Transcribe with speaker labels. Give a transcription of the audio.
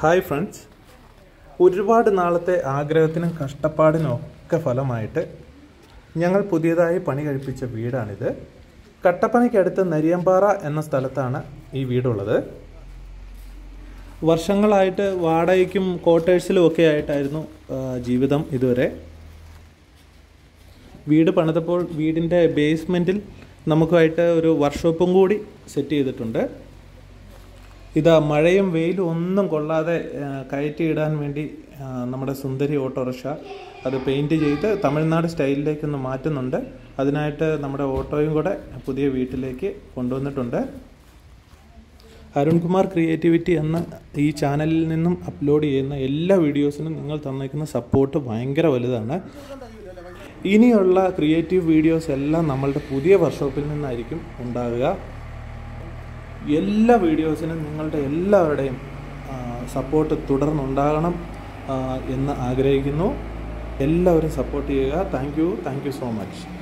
Speaker 1: hi friends ഒരുപാട് നാളത്തെ ആഗ്രഹത്തിനും കഷ്ടപ്പാടിനും ഒക്കെ ഫലമായിട്ട് ഞങ്ങൾ പുതിയതായി പണി കഴിപ്പിച്ച വീടാണിത് കട്ടപ്പനയ്ക്കടുത്ത് നരിയമ്പാറ എന്ന സ്ഥലത്താണ് ഈ വീടുള്ളത് വർഷങ്ങളായിട്ട് വാടകയ്ക്കും ക്വാർട്ടേഴ്സിലും ഒക്കെ ആയിട്ടായിരുന്നു ആ, ജീവിതം ഇതുവരെ വീട് പണിതപ്പോൾ വീടിൻ്റെ ബേസ്മെൻറ്റിൽ നമുക്കായിട്ട് ഒരു വർക്ക്ഷോപ്പും കൂടി സെറ്റ് ചെയ്തിട്ടുണ്ട് ഇതാ മഴയും വെയിലും ഒന്നും കൊള്ളാതെ ആ, കയറ്റിയിടാൻ വേണ്ടി ആ, നമ്മുടെ സുന്ദരി ഓട്ടോറിക്ഷ അത് പെയിൻറ് ചെയ്ത് തമിഴ്നാട് സ്റ്റൈലിലേക്കൊന്ന് മാറ്റുന്നുണ്ട് അതിനായിട്ട് നമ്മുടെ ഓട്ടോയും കൂടെ പുതിയ വീട്ടിലേക്ക് കൊണ്ടുവന്നിട്ടുണ്ട് അരുൺകുമാർ ക്രിയേറ്റിവിറ്റി എന്ന ഈ ചാനലിൽ നിന്നും അപ്ലോഡ് ചെയ്യുന്ന എല്ലാ വീഡിയോസിനും നിങ്ങൾ തന്നേക്കുന്ന സപ്പോർട്ട് ഭയങ്കര വലുതാണ് ഇനിയുള്ള ക്രിയേറ്റീവ് വീഡിയോസ് എല്ലാം നമ്മളുടെ പുതിയ വർക്ക്ഷോപ്പിൽ നിന്നായിരിക്കും ഉണ്ടാകുക എല്ലാ വീഡിയോസിനും നിങ്ങളുടെ എല്ലാവരുടെയും സപ്പോർട്ട് തുടർന്നുണ്ടാകണം ആ, എന്ന് ആഗ്രഹിക്കുന്നു എല്ലാവരും സപ്പോർട്ട് ചെയ്യുക thank you thank you so much